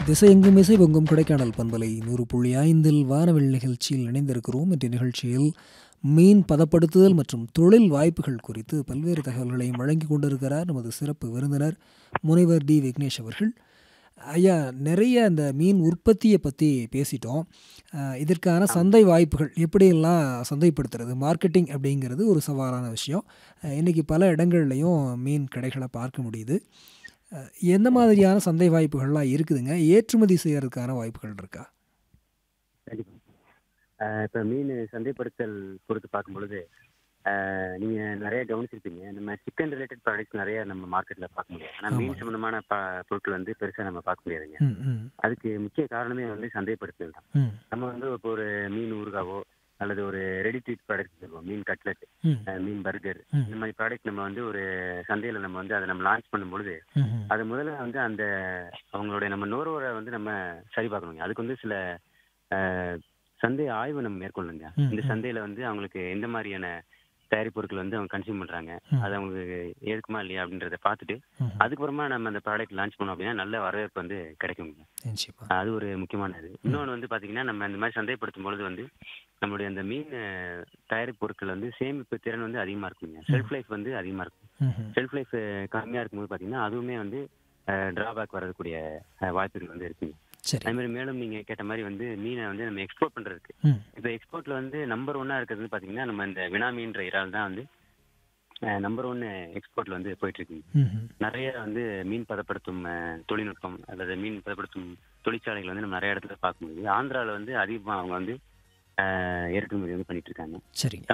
திசையெங்கும் இசை பொங்கும் கொடைக்கானல் பண்பலை நூறு புள்ளி ஐந்தில் வானவில் நிகழ்ச்சியில் இணைந்திருக்கிறோம் என்ற நிகழ்ச்சியில் மீன் பதப்படுத்துதல் மற்றும் தொழில் வாய்ப்புகள் குறித்து பல்வேறு தகவல்களையும் வழங்கி கொண்டிருக்கிறார் நமது சிறப்பு விருந்தினர் முனைவர் டி விக்னேஷ் அவர்கள் ஐயா நிறைய இந்த மீன் உற்பத்தியை பற்றி பேசிட்டோம் அஹ், இதற்கான சந்தை வாய்ப்புகள் எப்படியெல்லாம் சந்தைப்படுத்துறது மார்க்கெட்டிங் அப்படிங்கிறது ஒரு சவாலான விஷயம் அஹ், இன்னைக்கு பல இடங்கள்லையும் மீன் கடைகளை பார்க்க முடியுது அஹ், எந்த மாதிரியான சந்தை வாய்ப்புகள்லாம் இருக்குதுங்க ஏற்றுமதி செய்யறதுக்கான வாய்ப்புகள் இருக்கா கண்டிப்பா ஆஹ் இப்ப மீன் சந்தைப்படுத்தல் பொறுத்து பார்க்கும் பொழுது ஆஹ் நீங்க நிறைய கவனிச்சிருப்பீங்க நம்ம சிக்கன் ரிலேட்டட் ப்ராடக்ட்ஸ் நிறைய நம்ம மார்க்கெட்ல பார்க்க முடியாது ஆனா மீன் ஆமா. சம்பந்தமான ப- பொருட்கள் வந்து பெருசா நம்ம பார்க்க முடியாதுங்க ம் ம் அதுக்கு முக்கிய காரணமே வந்து சந்தைப்படுத்தல் தான் ம் நம்ம வந்து இப்போ ஒரு மீன் ஊறுகாவோ அல்லது ஒரு ரெடி டு ப்ராடக்ட் சொல்லுவோம் மீன் கட்லெட் ம் மீன் பர்கர் ம். இந்த மாதிரி ப்ராடக்ட் நம்ம வந்து ஒரு சந்தையில நம்ம வந்து அதை நம்ம லான்ச் பண்ணும்பொழுது ம் ம் அது முதல்ல வந்து அந்த அவங்களுடைய நம்ம நுகர்வோரை வந்து நம்ம சரி பார்க்கணுங்க அதுக்கு வந்து சில அஹ், சந்தை ஆய்வு நம்ம மேற்கொள்ளணுங்க ம், இந்த ம். சந்தையில வந்து அவங்களுக்கு எந்த மாதிரியான தயாரிப்பு பொருட்கள் வந்து அவங்க கன்சியூம் பண்றாங்க ம். அது அவங்களுக்கு ஏற்குமா இல்லையா அப்படின்றத பார்த்துட்டு ம். அதுக்கப்புறமா நம்ம அந்த ப்ராடக்ட் லான்ச் பண்ணோம் அப்படின்னா நல்ல வரவேற்பு வந்து கிடைக்குங்க நிச்சயமா அது ஒரு முக்கியமானது இன்னொன்று வந்து பாத்தீங்கன்னா நம்ம இந்த மாதிரி சந்தைப்படுத்தும் பொழுது வந்து நம்மளுடைய அந்த மீன் அஹ், தயாரிப்பு பொருட்கள் வந்து சேமிப்பு திறன் வந்து அதிகமா இருக்குங்க செல்ஃப் லைஃப் வந்து அதிகமா இருக்கும் ம் ம் செல்ஃப் லைஃப் கம்மியா இருக்கும்போது பாத்தீங்கன்னா அதுவுமே வந்து டிராபேக் வரக்கூடிய அஹ், வாய்ப்புகள் வந்து இருக்குங்க சரி அதே மாதிரி மேலும் நீங்க கேட்ட மாதிரி வந்து மீனை வந்து நம்ம எக்ஸ்போர்ட் பண்றதுக்கு ம் இப்போ எக்ஸ்போர்ட்ல வந்து நம்பர் ஒன்னா இருக்கிறது வந்து பாத்தீங்கன்னா நம்ம இந்த வினாமீன்ற இறால் தான் வந்து நம்பர் ஒன் எக்ஸ்போர்ட்ல வந்து போயிட்டு இருக்குங்க ம் ம் நிறைய வந்து மீன் பதப்படுத்தும் அஹ், தொழில்நுட்பம் அல்லது மீன் பதப்படுத்தும் தொழிற்சாலைகள் வந்து நம்ம நிறைய இடத்துல பார்க்க முடியுது ஆந்திரால வந்து அதிகமா அவங்க வந்து அஹ், இறக்குமதி வந்து பண்ணிட்டு இருக்காங்க சரிங்க